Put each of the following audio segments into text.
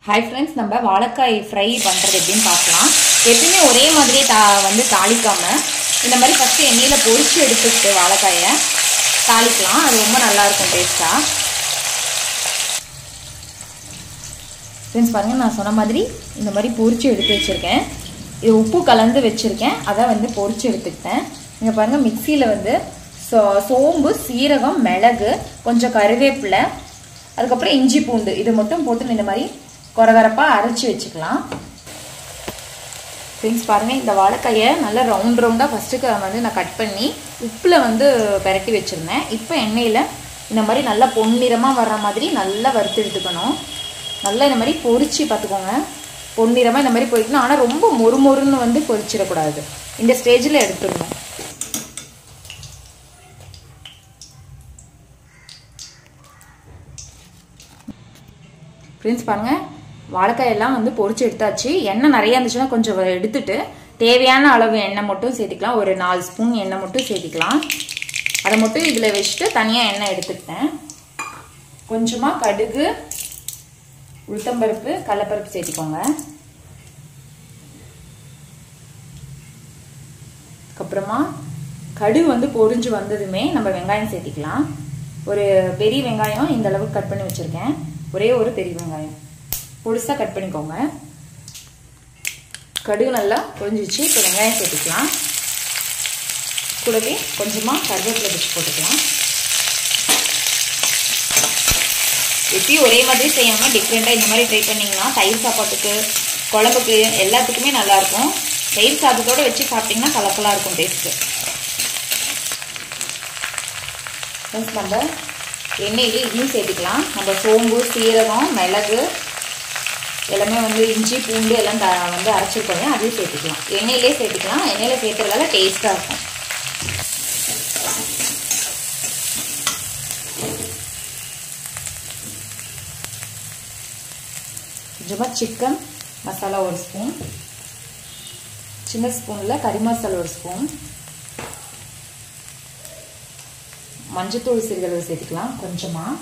hi friends நம்ம வாழைக்காய் fry பண்ணுறது எப்படின்னு பார்க்கலாம் எப்பயுமே ஒரே மாதிரியே தா வந்து தாளிக்காம இந்த மாதிரி ஃபஸ்ட்டு எண்ணெயில் பொரிச்சு எடுத்துக்கிட்டு வாழைக்காயை தாளிக்கலாம் அது ரொம்ப நல்லாயிருக்கும் டேஸ்ட்டாக ஃப்ரெண்ட்ஸ் பாருங்கள் நான் சொன்ன மாதிரி இந்த மாதிரி பொரிச்சு எடுத்து வச்சுருக்கேன் இது உப்பு கலந்து வச்சுருக்கேன் அதை வந்து பொரிச்சு எடுத்துக்கிட்டேன் இங்கே பாருங்கள் மிக்சியில் வந்து சோ சோம்பு சீரகம் மிளகு கொஞ்சம் கருவேப்பிலை அதுக்கப்புறம் இஞ்சி பூண்டு இது மட்டும் போட்டு இந்த மாதிரி கொரகரப்பாக அரைச்சி வச்சுக்கலாம் ஃப்ரெண்ட்ஸ் பாருங்கள் இந்த வாழைக்காயை நல்லா ரவுண்ட் ரவுண்டாக ஃபஸ்ட்டுக்கு வந்து நான் கட் பண்ணி உப்பில் வந்து பெரட்டி வச்சுருந்தேன் இப்போ எண்ணெயில் இந்த மாதிரி நல்லா பொன்னிறமாக வர்ற மாதிரி நல்லா வறுத்து எடுத்துக்கணும் நல்லா இந்த மாதிரி பொரிச்சு பார்த்துக்கோங்க பொன்னிறமாக இந்த மாதிரி பொரிக்கணும் ஆனால் ரொம்ப மொறு மொறுன்னு வந்து பொரிச்சிடக்கூடாது இந்த ஸ்டேஜில் எடுத்துடணும் ஃப்ரெண்ட்ஸ் பாருங்கள் வாழைக்காயெல்லாம் வந்து பொரிச்சு எடுத்தாச்சு எண்ணெய் நிறையா இருந்துச்சுன்னா கொஞ்சம் எடுத்துட்டு தேவையான அளவு எண்ணெய் மட்டும் சேர்த்திக்கலாம் ஒரு நாலு ஸ்பூன் எண்ணெய் மட்டும் சேர்த்திக்கலாம் அதை மட்டும் இதில் வச்சுட்டு தனியாக எண்ணெய் எடுத்துக்கிட்டேன் கொஞ்சமாக கடுகு உளுத்தம்பருப்பு கடலப்பருப்பு சேர்த்திக்கோங்க அதுக்கப்புறமா கடுகு வந்து பொரிஞ்சு வந்ததுமே நம்ம வெங்காயம் சேர்த்திக்கலாம் ஒரு பெரிய வெங்காயம் இந்த அளவுக்கு கட் பண்ணி வச்சுருக்கேன் ஒரே ஒரு பெரிய வெங்காயம் பொடிசாக கட் பண்ணிக்கோங்க கடுகு நல்லா பொரிஞ்சிச்சு இப்போ வெங்காயம் சேர்த்துக்கலாம் கூடவே கொஞ்சமாக கருவேப்பிலை பிடிச்சி போட்டுக்கலாம் எப்பயும் ஒரே மாதிரி செய்யாமல் டிஃப்ரெண்ட்டாக இந்த மாதிரி ட்ரை பண்ணிங்கன்னா தயிர் சாப்பாட்டுக்கு குழம்புக்கு எல்லாத்துக்குமே நல்லாயிருக்கும் தயிர் சாதத்தோடு வச்சு சாப்பிட்டிங்கன்னா கலக்கலாக இருக்கும் டேஸ்ட்டு ஃப்ரெண்ட்ஸ் நம்ம எண்ணெயிலே இதையும் சேர்த்துக்கலாம் நம்ம சோம்பு சீரகம் மிளகு எல்லாமே வந்து இஞ்சி பூண்டு எல்லாம் த வந்து அரைச்சிருக்கோங்க அதையும் சேர்த்துக்கலாம் எண்ணெயிலே சேர்த்துக்கலாம் எண்ணெயில் சேர்த்துறதால டேஸ்ட்டாக இருக்கும் கொஞ்சமாக சிக்கன் மசாலா ஒரு ஸ்பூன் சின்ன ஸ்பூனில் கறி மசாலா ஒரு ஸ்பூன் மஞ்சத்தூள் சிறிதளவு சேர்த்துக்கலாம் கொஞ்சமாக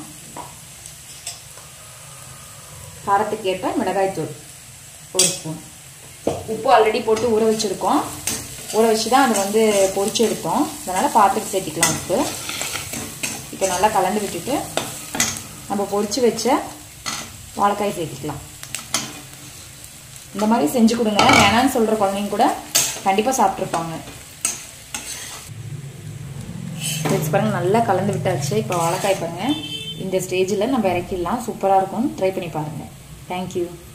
காரத்துக்கு ஏற்ப மிளகாய்த்தூள் ஒரு ஸ்பூன் உப்பு ஆல்ரெடி போட்டு ஊற வச்சுருக்கோம் ஊற வச்சு தான் அது வந்து பொரிச்சு எடுத்தோம் அதனால் பார்த்துட்டு சேர்த்திக்கலாம் உப்பு இப்போ நல்லா கலந்து விட்டுட்டு நம்ம பொரிச்சு வச்ச வாழைக்காய் சேர்த்திக்கலாம் இந்த மாதிரி செஞ்சு கொடுங்க வேணான்னு சொல்கிற குழந்தைங்க கூட கண்டிப்பாக சாப்பிட்ருப்பாங்க வச்சு பாருங்கள் நல்லா கலந்து விட்டாச்சு இப்போ வாழைக்காய் பாருங்கள் இந்த ஸ்டேஜில் நம்ம இறக்கிடலாம் சூப்பராக இருக்கும் ட்ரை பண்ணி பாருங்கள் தேங்க்யூ